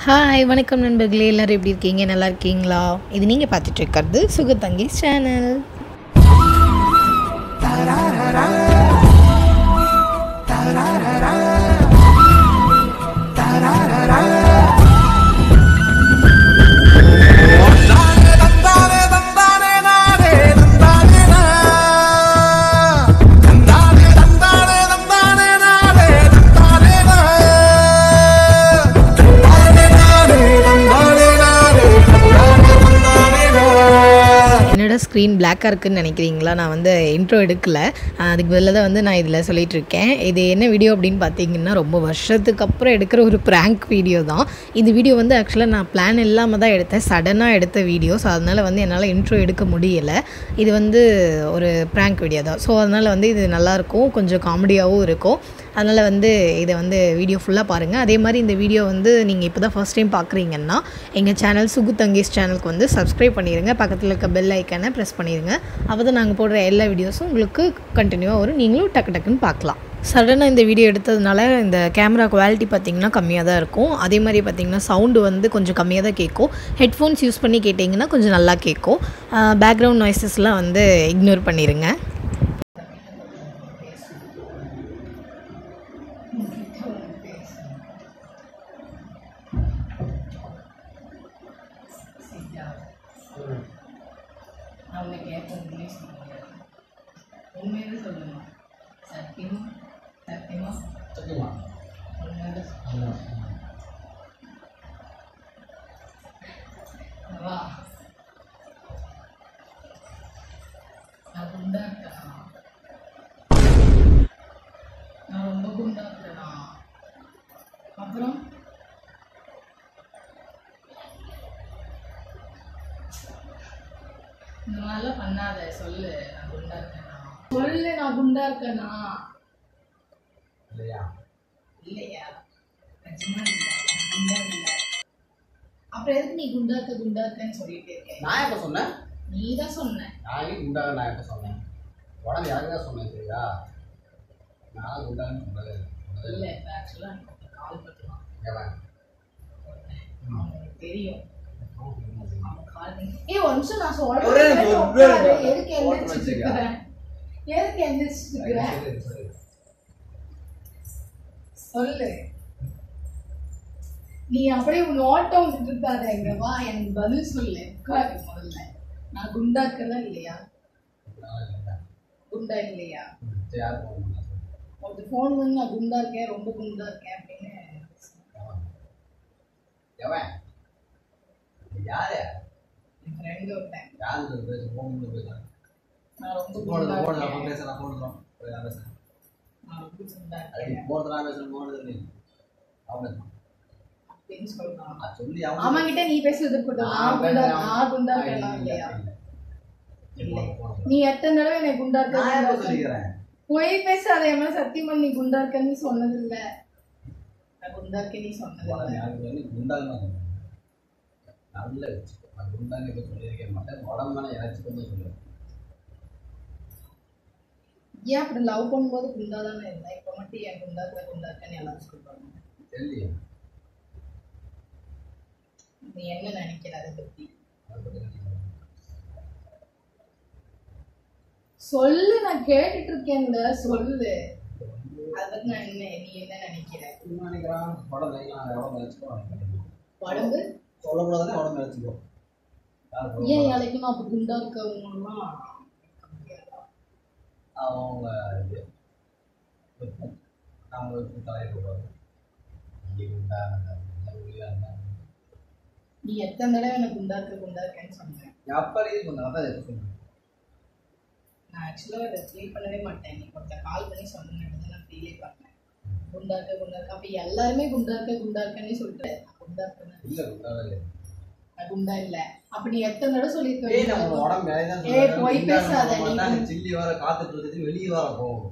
Hi வணக்கம் நண்பர்களே எல்லோரும் எப்படி இருக்கீங்க நல்லா இருக்கீங்களா இது நீங்கள் பார்த்துட்டு இருக்கிறது சுகத்தங்கி சேனல் என்னோட ஸ்க்ரீன் பிளாக்காக இருக்குன்னு நினைக்கிறீங்களா நான் வந்து இன்ட்ரோ எடுக்கல ஆஹ் அதுக்கு பதிலாக தான் வந்து நான் இதில் சொல்லிட்டு இருக்கேன் இது என்ன வீடியோ அப்படின்னு பார்த்தீங்கன்னா ரொம்ப வருஷத்துக்கு அப்புறம் எடுக்கிற ஒரு ப்ராங்க் வீடியோ தான் இந்த வீடியோ வந்து ஆக்சுவலாக நான் பிளான் இல்லாமல் தான் எடுத்தேன் சடனாக எடுத்த வீடியோ ஸோ அதனால் வந்து என்னால் இன்ட்ரோ எடுக்க முடியலை இது வந்து ஒரு ப்ராங்க் வீடியோ தான் ஸோ அதனால் வந்து இது நல்லாயிருக்கும் கொஞ்சம் காமெடியாகவும் இருக்கும் அதனால் வந்து இதை வந்து வீடியோ ஃபுல்லாக பாருங்கள் அதே மாதிரி இந்த வீடியோ வந்து நீங்கள் இப்போ தான் ஃபஸ்ட் டைம் பார்க்குறீங்கன்னா எங்கள் சேனல் சுகு தங்கேஷ் சேனலுக்கு வந்து சப்ஸ்கிரைப் பண்ணிடுங்க பக்கத்தில் இருக்க பெல் ஐக்கானை ப்ரெஸ் பண்ணிடுங்க அப்போ தான் நாங்கள் போடுற எல்லா வீடியோஸும் உங்களுக்கு கண்டினியூவாக வரும் நீங்களும் டக்கு டக்குன்னு பார்க்கலாம் சடனாக இந்த வீடியோ எடுத்ததுனால இந்த கேமரா குவாலிட்டி பார்த்திங்கன்னா கம்மியாக தான் இருக்கும் அதே மாதிரி பார்த்திங்கன்னா சவுண்டு வந்து கொஞ்சம் கம்மியாக தான் கேட்கும் ஹெட்ஃபோன்ஸ் யூஸ் பண்ணி கேட்டிங்கன்னா கொஞ்சம் நல்லா கேட்கும் பேக்ரவுண்ட் நாய்ஸஸ்லாம் வந்து இக்னோர் பண்ணிடுங்க அவனை கேட்பேன் உண்மையாக சொல்லணும் சத்தியமா சத்தியமா உண்மையாக வா நான் குண்டா இருக்கேனா நான் ரொம்ப குண்டா இருக்கேனா அப்புறம் இந்த மாதிரிலாம் பண்ணாத சொல்லு நான் குண்டா இருக்கேனா சொல்லு நான் குண்டா இருக்கேனா இல்லையா இல்லையா நிஜமா இல்ல நான் குண்டா இல்ல அப்புறம் எதுக்கு நீ குண்டா இருக்க குண்டா இருக்கன்னு சொல்லிட்டு இருக்கேன் நான் எப்போ சொன்னேன் நீ தான் சொன்ன நான் குண்டாக நான் எப்போ சொன்னேன் உடம்பு யாருக்கு தான் சொன்னேன் சரியா நான் குண்டான்னு சொன்னது சொன்னது இல்ல இல்லை இப்ப ஆக்சுவலா கால் பண்ணலாம் எவன் அவனுக்கு தெரியும் ம். அவன் கால் பண்ணி ஏய் ஒரு நிமிஷம் நான் ஒரே சொல்றேன் நிமிஷம், ஒரே உட்காரு. நிமிஷம். எதுக்கு எந்திரிச்சிட்டு வச்சிருக்கா? இருக்கிற எதுக்கு எந்திரிச்சிட்டு இருக்கிற சரி, சரி. சொல்லு நீ அப்படியே உன் ஓட்டம் விட்டுட்டு இருக்காத எங்க வா எனக்கு பதில் சொல்லு உட்காரு முதல்ல நான் குண்டா இருக்கதா இல்லையா நான் இல்லை. குண்டா இல்லையா ம், சரி, யார் phone பண்ணா சொல்லு. ஒரு ஃபோன் வந்து நான் குண்டா இருக்கேன் ரொம்ப குண்டா இருக்கேன் அப்படின்னு எவன்? எவன்? இது யாரு என் ஃப்ரெண்டு ஒருத்தன் யாரு இது பேச ஃபோன் பண்ணி பேசுறேன் நான் ரொம்ப ஃபோன் குண்டா ஃபோன் நான் இருக்கேன் பேசுறேன் ஃபோன் பண்ணுறோம் நான் பேசுறேன் நான் ரொம்ப குண்டா அது இருக்கேன் போகிறது நான் பேசுறேன் ஃபோன் எடுத்து அவன் பேசுறான். அப்படின்னு சொல்றான் அது சொல்லி அவன் அவன் கிட்ட நீ பேசுறது போட்டோம் நான் குண்டா நான் குண்டா இருக்கேனா இல்லையா இல்லை நீ எத்தனை தடவை என்னை குண்டா நான் எப்போ இருக்க சொல்லிக்கிறேன் பொய் பேசாத என் மேல சத்தியமா நீ குண்டா இருக்கன்னு சொன்னது இல்ல நான் குண்டா இருக்கேன் நீ சொன்னது உடம்பு இல்ல யாருக்கு வந்து குண்டாக தான் சொன்னேன் நல்ல வச்சுக்கோ நான் குண்டாங்க இப்போ சொல்லியிருக்க மாட்டேன் உடம்பு மேலே இறச்சி கொண்டு சொல்லுவேன் ஏன் அப்படி லவ் பண்ணும்போது குண்டா தானே இருந்தேன் இப்போ மட்டும் ஏன் குண்டா இருக்க குண்டா இருக்கன்னு எல்லாரும் சொல்றாங்க தெரியலையே நீ என்ன நினைக்கிற அதை பத்தி அதை பற்றி நினைக்கிறேன். சொல்லு நான் கேட்டுட்டு இருக்கேன்ல சொல்லு அதை பத்தி நான் என்ன நீ என்ன நினைக்கிற என்ன நினைக்கிறான் உடம்பு நான் உடம்பு இறச்சிக்கோ உடம்பு சொல்லக்கூடாதுன்னு உடம்பு இறச்சிக்கோ யார் ஏன் சொல்லக்கூடாது? இலைக்குமா அப்ப குண்டா இருக்கவங்கலாம் அவங்க இது விருப்பம். அவங்க விருப்பம் தலையிடக்கூடாது இங்கே குண்டா இருந்தாங்க ஒல்லியாக இருந்தாங்க நீ எத்தனை தடவை எனக்கு குண்டா இருக்க குண்டா இருக்கேன்னு சொன்னேன் அப்போ இது கொஞ்சம் அதான் எடுத்து சொன்னேன் நான் ஆக்சுவலாக அதை ஃபீல் பண்ணவே மாட்டேன் நீ ஒருத்தர் கால் பண்ணி சொன்னேன் நான் ஃபீலே பண்ணேன் குண்டா இருக்க குண்டா இருக்க அப்போ எல்லாருமே குண்டா இருக்க குண்டா இருக்கேன்னு சொல்லிட்டு நான் குண்டா இருக்கேன் இல்லை குண்டாவே இல்லை நான் குண்டா இல்ல அப்ப நீ எத்தனை தடவை ஏய் சொல்லியிருக்க நம்ம உடம்பு மேலே தான் ஏய், சொல்றேன். பொய் குண்டா பேசாத, இருக்க நீ மாட்டாங்க. சில்லி வர காத்துட்டு இருக்குது வெளியே வர போகும்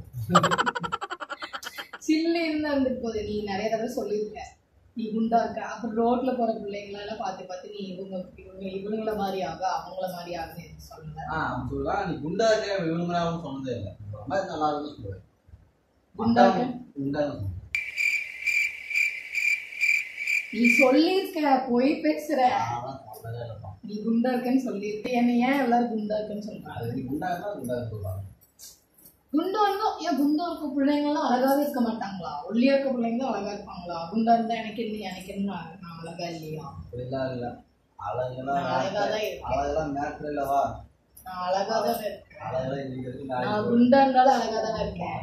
சில்லு இருந்து வந்துட்டு போகுது நீ நிறைய தடவை சொல்லியிருக்க நீ குண்டா இருக்க அப்புறம் ரோட்ல போற பிள்ளைங்களெல்லாம் பார்த்து பார்த்து நீ இவங்க இவங்க இவங்கள மாதிரி ஆக அவங்கள மாதிரி ஆகுன்னு எதுவும் சொல்லல ஆ அவன் சொல்லுவான் நீ குண்டா இருக்க விழுங்குறான்னு சொன்னதே இல்லை ரொம்ப நல்லா இருக்குன்னு சொல்லுவேன் குண்டா இருக்க குண்டா இருக்கும் நீ சொல்லியிருக்க போய் பேசுற நான்லாம் சொன்னதே இல்லைப்பா நீ குண்டா இருக்கேன்னு சொல்லியிருக்க என்ன ஏன் எல்லாரும் குண்டா இருக்குன்னு சொல்றாங்க அது நீ குண்டாருந்தா குண்டாரு சொல்லுவாங்க குண்டா இருந்தா ஏன் குண்டா இருக்க பிள்ளைங்கலாம் அழகாவே இருக்க மாட்டாங்களா ஒல்லியா இருக்க பிள்ளைங்க தான் அழகா இருப்பாங்களா குண்டா இருந்தா எனக்கு என்ன எனக்கு என்ன நான் அழகா இல்லையா அப்படிலாம் இல்லை அழகெல்லாம் நான் அழகா தான் இருக்கேன். அழகெல்லாம் மேட்ரு இல்லவா நான் அழகா தான் இருக்கேன் அழகெல்லாம் இன்னைக்கு வரைக்கும் நான் நான் குண்டா இருந்தாலும் அழகா தானே இருக்கேன்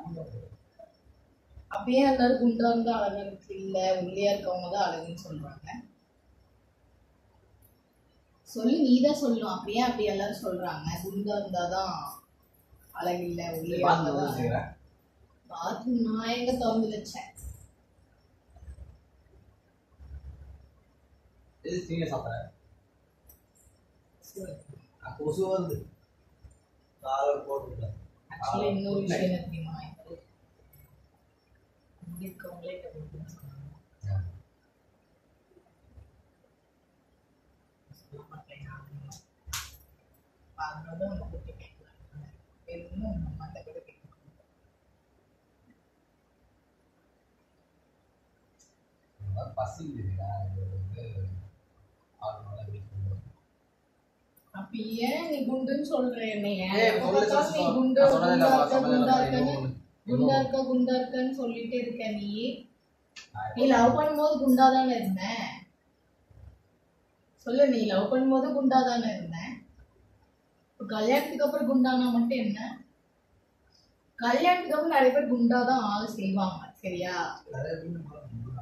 அப்பயே எல்லாரும் குண்டா இருந்தா அழகா இருக்கு இல்ல ஒல்லியா இருக்கவங்க தான் அழகுன்னு சொல்றாங்க சொல்லி நீ தான் சொல்லணும் அப்படியே அப்படி எல்லாரும் சொல்றாங்க குண்டா இருந்தாதான் அழகு இல்ல ஒல்லியா பார்த்து இருந்தாதான் வந்து செய்கிறேன் பாத்ரூம் நான் எங்க திறந்து வச்சேன் இது சீனியர் சாப்பிட்றேன் கொசு வருது காலை போட்டு ஆக்சுவலி இன்னொரு விஷயம் என்ன தெரியுமா இங்க இருக்கவங்களே கிட்ட கொடுக்குன்னு சொன்னாங்க சொல்ல மாட்டேன் யாருமே. அதனால தான் உங்க கிட்ட கேட்கலாம் வேணும்னா உங்க அம்மாட்ட கூட கேட்கலாம் பசிக்குதுடா இது வந்து ஆறு நாளாக வீட்டுக்கு அப்ப ஏன் நீ குண்டுன்னு சொல்ற என்னைய ஏய், எப்ப சொல்லு, பார்த்தாலும் நீ சொல்லு. குண்டு நான் குண்டா சொன்னதில்லைப்பா, இருக்க குண்டா சொன்னதில்லைப்பா. இருக்கன்னு இன்னும் குண்டா இருக்க குண்டா இருக்கன்னு சொல்லிட்டு இருக்க நீ நீ லவ் பண்ணும்போது குண்டா தானே இருந்த சொல்லு நீ லவ் பண்ணும்போது குண்டா தானே இருந்த இப்ப கல்யாணத்துக்கு அப்புறம் குண்டானா மட்டும் என்ன கல்யாணத்துக்கு அப்புறம் நிறைய பேர் குண்டா தான் ஆள் செய்வாங்க சரியா நிறைய பேர்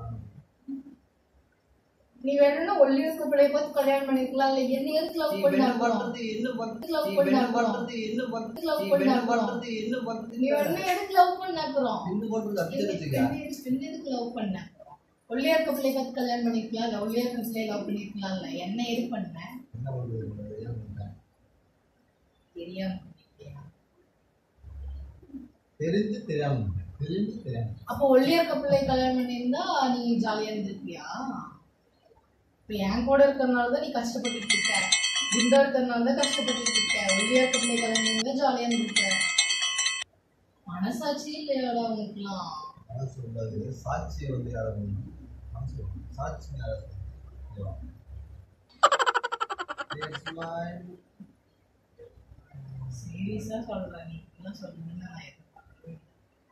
நீ வேணும்னா ஒல்லி இருக்க பிள்ளைய பார்த்து கல்யாணம் பண்ணிருக்கலாம் இல்ல என்ன எதுக்கு லவ் பண்ண பண்றது என்ன பண்றது Love நீ பண்ண என்ன அப்புறம். பண்றது என்ன பண்றது Love நீ பண்ண என்ன அப்புறம். பண்றது என்ன பண்றது நீ வேணும்னா எதுக்கு லவ் பண்ண அப்புறம் என்ன பண்றது அப்படி தெரிஞ்சுக்க எதுக்கு லவ் பண்ண ஒல்லியா இருக்க பிள்ளைய பார்த்து கல்யாணம் பண்ணிருக்கலாம் இல்ல ஒல்லியா இருக்க பிள்ளைய லவ் பண்ணிருக்கலாம் இல்ல என்ன எது பண்ண என்ன பண்றது ஏன் பண்ற? தெரியாம பண்ணிட்டியா? தெரிஞ்சு தெரியாம பண்ற. தெரிஞ்சு தெரியாம அப்போ ஒல்லியா இருக்க பிள்ளை கல்யாணம் பண்ணியிருந்தா நீ ஜாலியா இருந்திருப்பியா இப்ப என் கூட இருக்கிறதுனால தான் நீ கஷ்டப்பட்டுட்டு இருக்க குண்டா இருக்கிறதுனால தான் கஷ்டப்பட்டுட்டு இருக்க ஒல்லியா இருக்க பிள்ளை கல்யாணம் பண்ணியிருந்தா ஜாலியா இருந்திருக்க மனசாட்சி இல்லையாடா உனக்குலாம் அதான் சொல்றாரு சாட்சி வந்து யாரை பண்ணணும் மனசு வரணும். சாட்சி யாரை சொல்லணும் It's mine. சீரியஸா சொல்றேன் நீ இப்படிலாம் சொல்லுங்கன்னு நான் எதிர்பார்க்கவே இல்லை.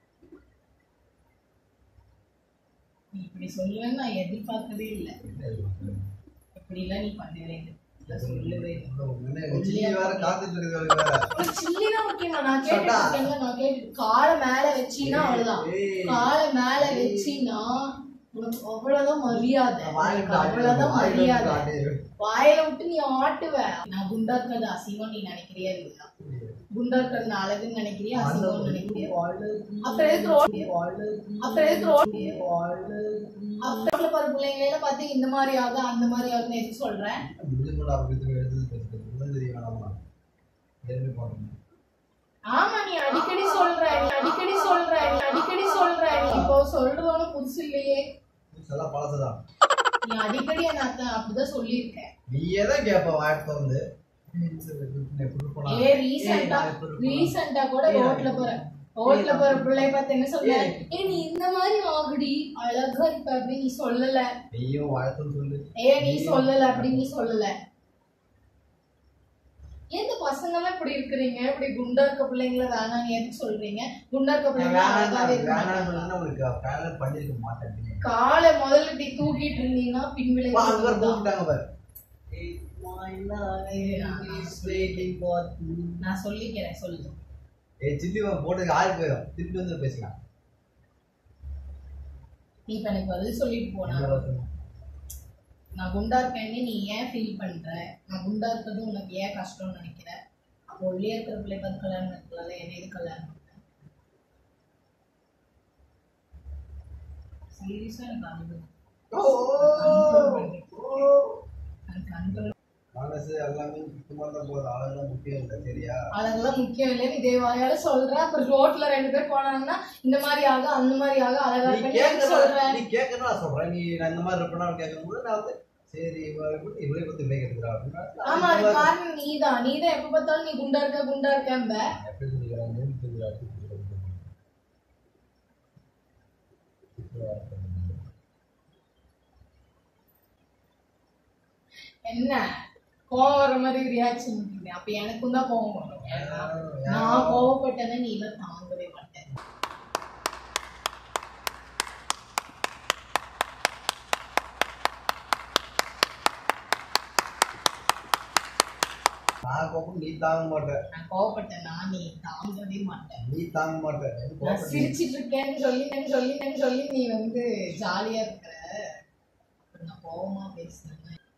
நீ இப்படி சொல்லுவேன்னு நான் எதிர்பார்க்கவே இல்லை என்ன இது பண்றது? இப்படிலாம் நீ பண்ணவே இல்லை இப்படிலாம் சொல்லவே இல்லை என்ன எங்க சித்தி வேற காத்துட்டு இருக்குது வேற சில்லிதான் முக்கியமா நான் சொட்டா. கேட்டு நான் கேட்டு காலை மேல வச்சீன்னா அவ்வளவுதான் ஏய். காலை மேல வச்சீன்னா உனக்கு அவ்வளவுதான் மரியாதை உனக்கு அவ்வளவுதான் மரியாதை வாயில விட்டு நீ ஆட்டுவ நான் குண்டா இருக்கிறது அசிங்கம் நீ நினைக்கிறியா இல்லையா குண்டா இருக்கிறது நான் அழகுன்னு நினைக்கிறியா அசிங்கம்னு நினைக்கிறியா அப்புறம் எதுக்கு ரோட் அப்புறம் எதுக்கு ரோட் அப்புறம் பாரு பிள்ளைங்கள பார்த்து இந்த மாதிரி ஆகுது அந்த மாதிரி ஆகுதுன்னு எதுக்கு சொல்றேன் முடிஞ்சு அப்படி எடுத்து பேசுறது தெரிய வேணாமா எதுவுமே பண்ணணும் ஆமா நீ அடிக்கடி சொல்ற நீ அடிக்கடி சொல்ற நீ அடிக்கடி சொல்ற நீ இப்போ சொல்றதோட புதுசு இல்லையே எல்லாம் பழசுதான் நீ அடிக்கடி என்ன அத்தை அப்படிதான் சொல்லியிருக்க நீ எதை கேப்ப வாய்ப்பு வந்து எப்படி போனா ஏ ரீசெண்டா ரீசெண்டா கூட ரோட்ல போற ரோட்ல போற பிள்ளைய பார்த்து என்ன சொல்ற ஏ நீ இந்த மாதிரி ஆகுடி அழகா இருப்ப அப்படின்னு நீ சொல்லல நீயும் வாழ்த்துன்னு சொல்லு ஏ நீ சொல்லல அப்படின்னு நீ சொல்லல ஏன் இந்த பசங்க எல்லாம் இப்படி இருக்கிறீங்க இப்படி குண்டா இருக்க பிள்ளைங்கள வேணாம் எதுக்கு சொல்றீங்க குண்டா இருக்க பிள்ளைங்க அழகாவே இருக்க வேணாம் மாட்டாங்களா? சொன்னா உங்களுக்கு ஃபேனல் பண்ணிருக்க மாட்டேன் காலை முதல்ல இப்படி தூக்கிட்டு இருந்தீங்கன்னா பின்விளைவு வா, அங்க பாரு, தான். கூப்பிட்டாங்க பாரு நான் சொல்லிக்கிறேன் சொல்லு ஏய் சில்லி போட்டு ஆறு போயிடும் திருப்பி வந்து பேசலாம் நீ இப்ப எனக்கு பதில் சொல்லிட்டு போனா இந்த வருஷம். நான் குண்டா இருக்கேன்னு நீ ஏன் ஃபீல் பண்ற நான் குண்டா இருக்கிறது உனக்கு ஏன் கஷ்டம்னு நினைக்கிற அப்போ ஒல்லியா இருக்கிற பிள்ளை பார்த்து கல்யாணம் பண்ணிக்கலாம்ல என்ன எது கல்யாணம் பண்ண சீரியஸா எனக்கு அழுகு கண்ட்ரோல் மனசு எல்லாமே சுத்தமா தான் போகுது அழகெல்லாம் முக்கியம் இல்லை சரியா அதெல்லாம் முக்கியம் இல்லைன்னு இதே வாயால சொல்ற அப்புறம் ரோட்ல ரெண்டு பேர் போனாங்கன்னா இந்த மாதிரி ஆக அந்த மாதிரி ஆக அழகா நீ இருப்பேன்னு எதுக்கு கேட்கற சொல்ற நீ கேட்கணும் நான் சொல்றேன் நீ நான் இந்த மாதிரி இருப்பேனா கேட்கும்போது நான் வந்து சரி இவளை பத்தி இவளை பத்தி இவளை கேட்கிறா அப்படின்னா ஆமா அது காரணம் நீதான் நீதான் எப்ப பார்த்தாலும் நீ குண்டா இருக்க குண்டா இருக்கம்ப எப்படி சொல்லிக்கிறாங்க மூணு தெரிஞ்சா என்ன கோவம் வர மாதிரி ரியாக்ஷன் பண்ணுறேன் அப்போ எனக்கும் தான் கோவம் வரும் நான் கோவப்பட்டேன்னா நீ எல்லாம் தாங்கவே மாட்டேன் நான் கோபம் நீ தாங்க மாட்டேன் நான் கோவப்பட்டேன்னா நீ தாங்கவே மாட்டேன் நீ தாங்க மாட்டேன் எனக்கு நான் கோபம் நீ- சிரிச்சிட்டு இருக்கேன்னு சொல்லி நான் சொல்லினேன்னு சொல்லி நீ வந்து ஜாலியா இருக்கிற அப்புறம் நான் கோவமா பேசுறேன்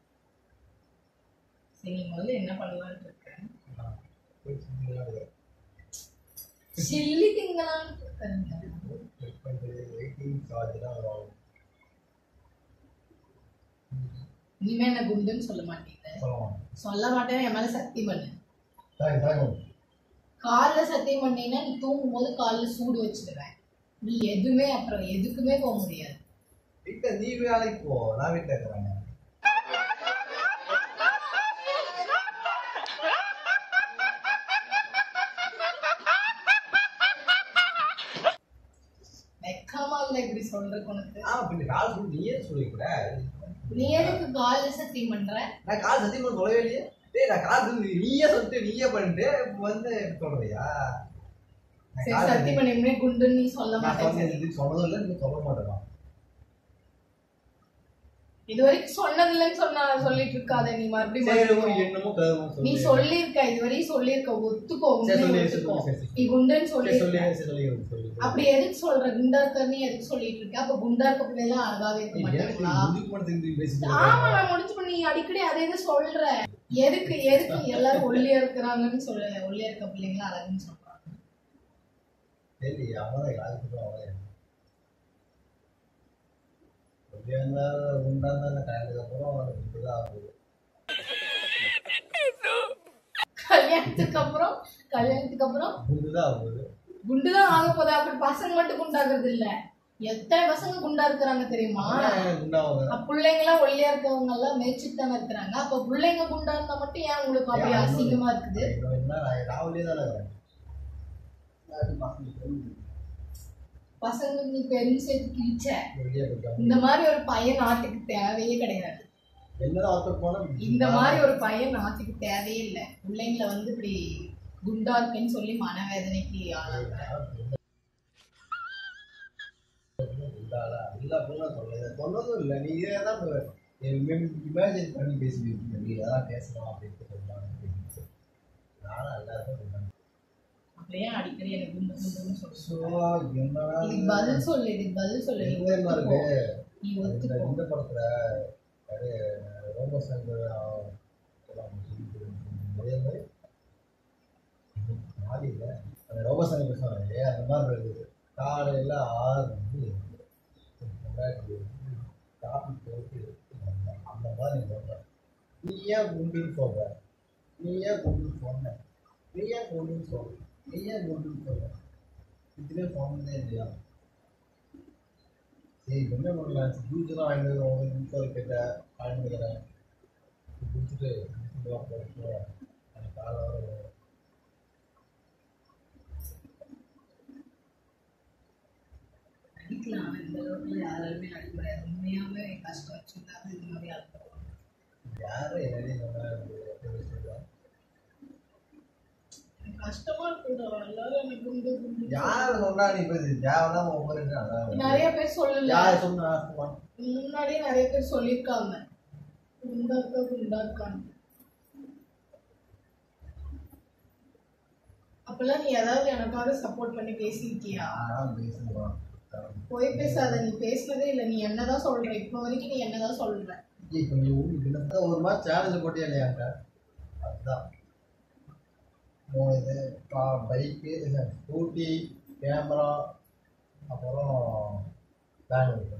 சரி நீ முதல்ல என்ன பண்ணலாம்னு இருக்கேன் நான் போய் சின்னதா ஒரு சில்லி திங்கலான்னு இருக்கேன் check பண்ணிட்டு waiting charge தான் வரும். இனிமே என்ன குண்டுன்னு சொல்ல மாட்டீங்க சொல்ல மாட்டேன். சொல்ல மாட்டேன்னு என் மேல சத்தியம் பண்ணு தாங்க, தாங்க. காலில் சத்தியம் பண்ணீங்கன்னா நீ தூங்கும் போது காலில் சூடு வச்சிடுவேன் நீ எதுவுமே அப்புறம் எதுக்குமே போக முடியாது வீட்டுல நீ வேலைக்கு போ நான் வீட்டுல இருக்கிறேன் வெக்கமா இல்லை இப்படி சொல்றதுக்கு உனக்கு ஆ பின்ன கால் சொல்லி நீயே சொல்லிக்கூட நீ எதுக்கு காலில் சத்தியம் பண்ற நான் கால் சத்தியம் பண்ண சொல்லவே இல்லையே டேய் நான் கால் சொல்லி நீயே சொல்லிட்டு நீயே பண்ணிட்டு இப்ப வந்து இப்படி சொல்றியா நான் சரி கால் சத்தியம் பண்ணி குண்டுன்னு நீ சொல்ல நான் மாட்டேன் சொன்னது இதுக்கு சொன்னதும் இல்லை நீ சொல்ல மாட்டேன் இது வரைக்கும் சொன்னதில்லைன்னு சொன்னா சொல்லிட்டு இருக்காத நீ மறுபடியும் சரி மறுபடியும். உனக்கு என்னமோ கருமோ நீ சொல்லு சொல்லியிருக்க இது வரையும் சொல்லியிருக்க ஒத்துக்கோ சரி, உண்மையை சொல்லு, ஒத்துக்கோ சொல்லு, சரி, சரி. நீ குண்டுன்னு சரி, சொல்லு சொல்லியிருக்க சரி, சொல்லு சொல்லு அப்படி எதுக்கு சொல்ற குண்டா இருக்க நீ எதுக்கு சொல்லிட்டு இருக்க அப்ப குண்டா இருக்க பிள்ளைலாம் அழகாவே இருக்க எனக்கு மாட்டாங்களா முதுகு மட்டும் திரும்பி பேசிட்டு ஆமா நான் முடிஞ்சு பண்ணி அடிக்கடி அதே இது சொல்ற எதுக்கு எதுக்கு எல்லாரும் ஒல்லியா இருக்கிறாங்கன்னு சொல்ல ஒல்லியா இருக்க பிள்ளைங்களா அழகுன்னு சொல்றாங்க சரி அவன் யாருக்கு அவன் எப்படியா இருந்தாலும் உண்டா இருந்தாலும் கல்யாணத்துக்கு அப்புறம் அவனுக்கு இப்படிதான் ஆகுது கல்யாணத்துக்கு அப்புறம் கல்யாணத்துக்கு அப்புறம் குண்டுதான் ஆகுது குண்டுதான் ஆக போதா அப்படி பசங்க மட்டும் குண்டாகிறது இல்ல எத்தனை பசங்க குண்டா இருக்கிறாங்க தெரியுமா குண்டாவது அப்ப பிள்ளைங்களாம் ஒல்லியா இருக்கவங்க எல்லாம் மேய்ச்சிட்டு தானே இருக்கிறாங்க அப்ப பிள்ளைங்க குண்டா இருந்தா மட்டும் ஏன் உங்களுக்கு அப்படி அசிங்கமா இருக்குது என்ன நான் ராவிலே தானே இருக்கிறேன் அது பசங்க தெரிஞ்சு. பசங்க நீ பெரும் சேர்த்து கிழிச்ச வெளியே போயிட்டாங்க. இந்த மாதிரி ஒரு பையன் நாட்டுக்கு தேவையே கிடையாது என்னதான் ஆத்தர் போனா இந்த மாதிரி ஒரு பையன் நாட்டுக்கு தேவையே இல்லை பிள்ளைங்களை வந்து இப்படி குண்டா இருக்கேன்னு சொல்லி மனவேதனைக்கு ஆளாக்குற குண்டாளா இல்ல அப்படிலாம் சொல்லல சொன்னதும் இல்லை நீ இதே தான் இமேஜின் பண்ணி பேசிட்டு நீ அதான் பேசலாம் அப்படின்ட்டு சொல்லலாம் அப்படின்னு. நானும் எல்லாருக்கும் சொல்றேன் அப்படியே அடிக்கடி எனக்கு குண்டு குண்டுன்னு சொல்லு ஸோ என்னடா இதுக்கு பதில் சொல்லு இதுக்கு பதில் சொல்லு நீ எந்த மாதிரி ஒத்துக்கோ இருக்கு? நீ இந்த ஒத்துக்கோ இந்த படத்துல அது ரோபோ சங்கர் அதே மாதிரி மாறி இல்லை அந்த ரோபோ சங்கர் பேசுவாங்க அந்த மாதிரி இருக்குது காலையில் ஆறு மணி பொண்டாட்டி காப்பி போட்டு அந்த மாதிரி நீ சொல்ற நீ ஏன் குண்டுன்னு சொல்ற நீ ஏன் குண்டுன்னு சொன்ன நீ ஏன் குண்டுன்னு சொல்ற நீ ஏன் குண்டுன்னு சொல்ற இதுலேயே சொன்னதே இல்லையா சரி இப்ப என்ன பண்ணலாம் ஜூஸ்லாம் வாங்கிட்டு வந்து நிமிஷம் கேட்ட வாங்கிக்கிறேன் குடிச்சிட்டு போயிட்டு அந்த காலம் அடிக்கலாம் இந்த அளவுக்கு யாராலுமே அடிக்க முடியாது உண்மையாவே கஷ்டம் வச்சுருந்தாங்க இது மாதிரி அழுத்தம் யாரும் என்னடி சொன்னாங்க கஷ்டமா இருக்குடா எல்லாரும் எனக்கு குண்டு குண்டு யார் சொன்னா நீ போய் தேவையில்லாம ஒவ்வொரு நிறைய பேர் சொல்லல யார் சொன்னா முன்னாடியே நிறைய பேர் சொல்லியிருக்காங்க குண்டா இருக்கா குண்டா இருக்கான்னு அப்பெல்லாம் நீ ஏதாவது எனக்காக சப்போர்ட் பண்ணி பேசியிருக்கியா யாரும் பேசுவான் போய் பேசாத நீ பேசினதே இல்லை நீ என்னதான் சொல்ற இப்போ வரைக்கும் நீ என்னதான் சொல்ற இப்போ நீ உங்களுக்கு என்னதான் ஒரு மாதிரி சேலஞ்சு போட்டியா இல்லையாங்க அதுதான் உன் இது பைக்கு ஸ்கூட்டி கேமரா அப்புறம் பேங்க்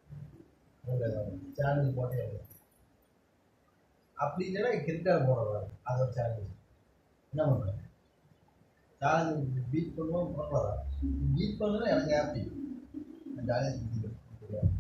சேலஞ்சு போட்டே இல்லை அப்படி இல்லைன்னா கிரிக்கெட் போடுறாரு அது ஒரு சேலஞ்சு என்ன பண்ணுறேன் சேலஞ்சு பீட் பண்ணுவோம் போடுறதா பீட் பண்ணலாம் எனக்கு ஹாப்பி நான் ஜாலியாக சுற்றிக்கிறேன்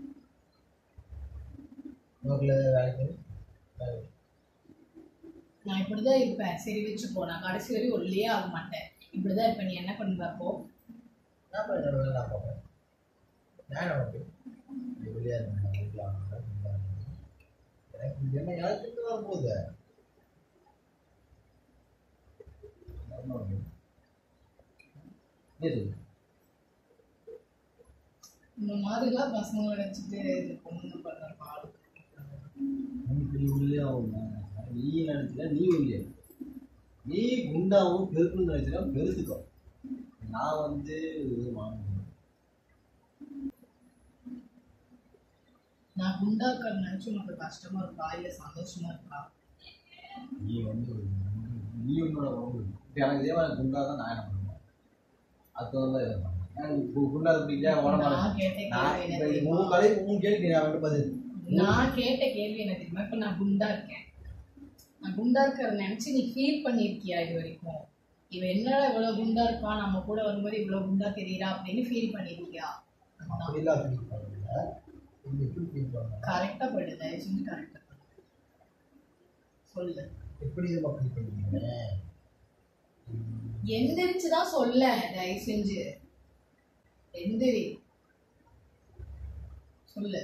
நோக்கில் வேலைக்கு வேலைக்கு நான் இப்படிதான் இருப்பேன் சரி வச்சுப்போ நான் கடைசி வரையும் ஒல்லியே ஆக மாட்டேன் இப்படிதான் இருப்பேன் நீ என்ன பண்ணுவ அப்போ நான் போய் என்னோட வேலை நான் பார்ப்பேன் நான் நமக்கு வெளியாக இருந்தேன் வீட்டில் எனக்கு என்ன எனக்கு வரும்போது இது இந்த மாதிரிலாம் பசங்களை நினச்சிட்டு இந்த பொண்ணுங்க பண்ணுற பாடு உனக்கு உள்ளே ஆகும் நீ நினைச்சா நீ உள்ளே நீ குண்டாவும் பெருக்குன்னு நினைச்சா பெருசுக்கோ நான் வந்து இது வாங்கணும் நான் குண்டா இருக்கிற நினச்சி உனக்கு கஷ்டமா இருக்கா இல்லை சந்தோஷமா இருக்கா நீ வந்து நீ உன்னோட உடம்பு இப்போ எனக்கு இதே மாதிரி குண்டா தான் நான் என்ன பண்ணுவேன் அது தகுந்த இதை பண்ணுவேன் எனக்கு கு- குண்டா பிடிக்கல உடம்பு நான் கேட்ட நான் கேள்வி இப்போ என்ன மூணு தெரியுமா? கலை மூணு கேள்வி நான் வந்து பதில் நான் கேட்ட கேள்வி என்ன தெரியுமா இப்போ நான் குண்டா இருக்கேன் நான் குண்டா இருக்கிற நினச்சி நீ ஃபீல் பண்ணியிருக்கியா இது வரைக்கும் இவன் என்னடா இவ்வளோ குண்டா இருக்கான் நம்ம கூட வரும்போது இவ்வளோ குண்டா தெரியுறா அப்படின்னு ஃபீல் பண்ணியிருக்கியா அப்படிலாம் ஃபீல் பண்ணல இது எப்படி ஃபீல் பண்ண கரெக்டாக போயிடு தயவு செஞ்சு கரெக்டாக சொல்லு எப்படி இதை ஃபீல் பண்ணுவீங்க எந்திரிச்சு தான் சொல்ல தயவு செஞ்சு எந்திரி சொல்லு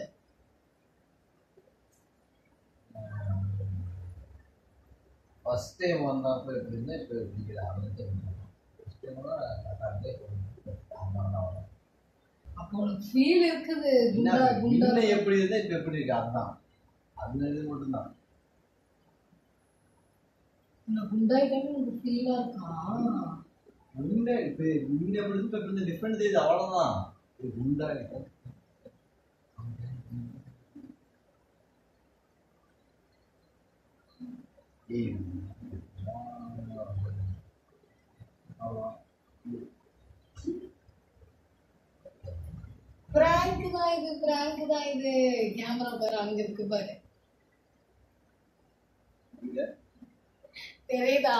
ஃபஸ்ட் டைம் வந்தப்போ எப்படி இருந்தால் இப்போ எப்படி அப்படின்னு ஃபஸ்ட் டைம் கரெக்டாக ஆமாம் அப்போ உனக்கு ஃபீல் இருக்குது குண்டா குண்டா முன்ன எப்படி இருந்தா இப்ப எப்படி இருக்கு அதுதான் அந்த இது மட்டும்தான் நான் குண்டாயிட்டேன்னு உனக்கு ஃபீலாக இருக்கா முன்ன இப்ப முன்ன எப்படி இருந்து இப்ப எப்படி இருந்து டிஃப்ரெண்ட் தெரியுது அவ்வளவுதான் இது குண்டா இருக்கு ஏய், அவ்வளவுதான். பிராங்க் தான் இது பிராங்க் தான் இது கேமரா பாரு அங்க இருக்கு பாரு இங்க தெரியுதா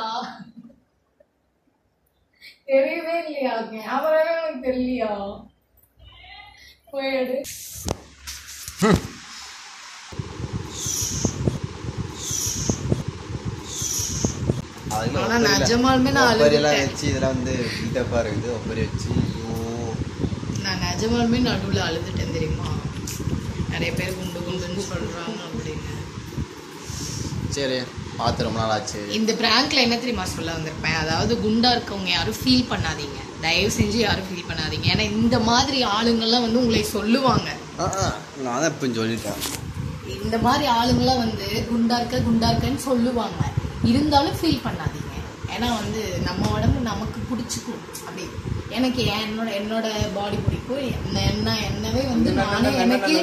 தெரியவே இல்லையா கேமராவே உனக்கு தெரியலையா போயிடு ஆனா நிஜமாலுமே நான் ஒப்பரியெல்லாம் அழுதுட்டேன் வச்சு இதெல்லாம் வந்து பில்டப்பா இருக்குது ஒப்பரி வச்சு ஐயோ நான் நிஜமாலுமே நடுவில் அழுதுட்டேன் தெரியுமா நிறைய பேர் குண்டு குண்டுன்னு சொல்றாங்க அப்படின்னு சரி பார்த்து ரொம்ப நாள் ஆச்சு இந்த பிராங்க்ல என்ன தெரியுமா சொல்ல வந்திருப்பேன் அதாவது குண்டா இருக்கவங்க யாரும் ஃபீல் பண்ணாதீங்க தயவு செஞ்சு யாரும் ஃபீல் பண்ணாதீங்க ஏன்னா இந்த மாதிரி ஆளுங்கெல்லாம் வந்து உங்களை சொல்லுவாங்க ஆ ஆ, நான் தான் இப்போ சொல்லிட்டேன் இந்த மாதிரி ஆளுங்கெல்லாம் வந்து குண்டா இருக்க குண்டா இருக்கன்னு சொல்லுவாங்க இருந்தாலும் ஃபீல் பண்ணாதீங்க ஏன்னா வந்து நம்ம உடம்பு நமக்கு பிடிச்சிக்கும் அப்படி எனக்கு ஏன் என்னோட என்னோட பாடி பிடிக்கும் என்ன என்ன என்னவே வந்து நானே எனக்கு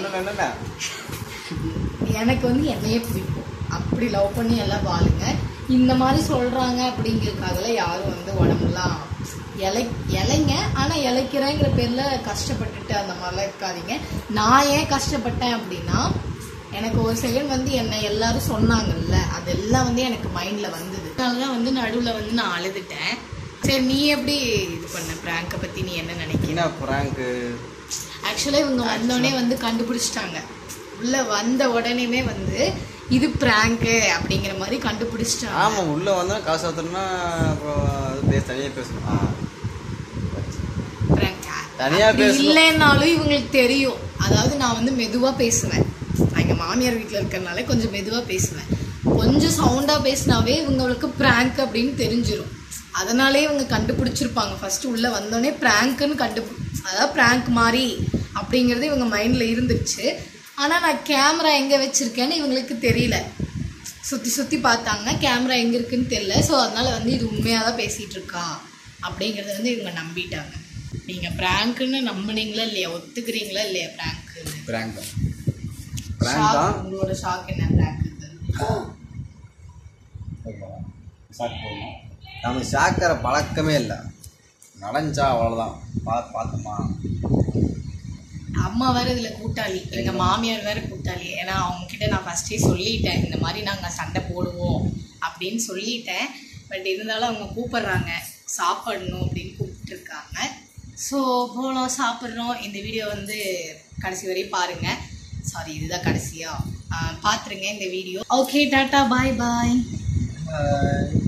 எனக்கு வந்து என்னையே பிடிக்கும் அப்படி லவ் பண்ணி எல்லாம் வாழுங்க இந்த மாதிரி சொல்றாங்க அப்படிங்கிறதுக்காகலாம் யாரும் வந்து உடம்புலாம் இலை இலைங்க ஆனா இலைக்கிறேங்கிற பேர்ல கஷ்டப்பட்டுட்டு அந்த மாதிரிலாம் இருக்காதீங்க நான் ஏன் கஷ்டப்பட்டேன் அப்படின்னா எனக்கு ஒரு செகண்ட் வந்து என்னை எல்லாரும் சொன்னாங்கல்ல அதெல்லாம் வந்து எனக்கு மைண்ட்ல வந்தது அதனாலதான் வந்து நடுவுல வந்து நான் அழுதுட்டேன் சரி நீ எப்படி இது பண்ண பிராங்கை பத்தி நீ என்ன நினைக்கிற என்ன ப்ராங்க்கு ஆக்சுவலாக இவங்க வந்தோடனே வந்து கண்டுபிடிச்சிட்டாங்க உள்ள வந்த உடனேமே வந்து இது பிராங்கு அப்படிங்கிற மாதிரி கண்டுபிடிச்சிட்டாங்க ஆமாம் உள்ளே வந்தால் காசு ஆத்தணும்னா அப்புறம் அது பேச தனியாக பேசணும் ஆ prank. தனியா அப்படி பேசணும். இல்லைன்னாலும் இவங்களுக்கு தெரியும் அதாவது நான் வந்து மெதுவா பேசுவேன் எங்க மாமியார் வீட்டில் இருக்கிறனால கொஞ்சம் மெதுவா பேசுவேன் கொஞ்சம் சவுண்டா பேசினாவே இவங்களுக்கு பிராங்க் அப்படின்னு தெரிஞ்சிரும் அதனாலே இவங்க கண்டுபிடிச்சிருப்பாங்க ஃபர்ஸ்ட் உள்ள வந்தோடனே பிராங்க்னு கண்டுபி அதாவது பிராங்க் மாதிரி அப்படிங்கிறது இவங்க மைண்ட்ல இருந்துச்சு ஆனா நான் கேமரா எங்க வச்சிருக்கேன்னு இவங்களுக்கு தெரியல சுற்றி சுற்றி பார்த்தாங்க கேமரா எங்கே இருக்குன்னு தெரியல ஸோ அதனால வந்து இது உண்மையாக தான் பேசிகிட்டு இருக்கா அப்படிங்கிறத வந்து இவங்க நம்பிட்டாங்க நீங்கள் ப்ராங்க்குன்னு நம்புனீங்களா இல்லையா ஒத்துக்கிறீங்களா இல்லையா ப்ராங்க்குன்னு ப்ராங்க் தான் ப்ராங்க் தான் உங்களோட ஷாக் என்ன ப்ராங்க் ஷாக் போடணும் நம்ம ஷாக் தர பழக்கமே இல்லை நடந்துச்சா அவ்வளோதான் பா பார்த்தோமா அம்மா வேற இதில் கூட்டாளி எங்கள் மாமியார் வேற கூட்டாளி ஏன்னா அவங்க கிட்ட நான் ஃபஸ்ட்டே சொல்லிட்டேன் இந்த மாதிரி நாங்கள் சண்டை போடுவோம் அப்படின்னு சொல்லிட்டேன் பட் இருந்தாலும் அவங்க கூப்பிடுறாங்க சாப்பிடணும் அப்படின்னு கூப்பிட்டுருக்காங்க ஸோ போனோம் சாப்பிட்றோம் இந்த வீடியோ வந்து கடைசி வரையும் பாருங்கள் சாரி இதுதான் கடைசியா ஆஹ் பார்த்துருங்க இந்த video okay tata bye bye ஆஹ்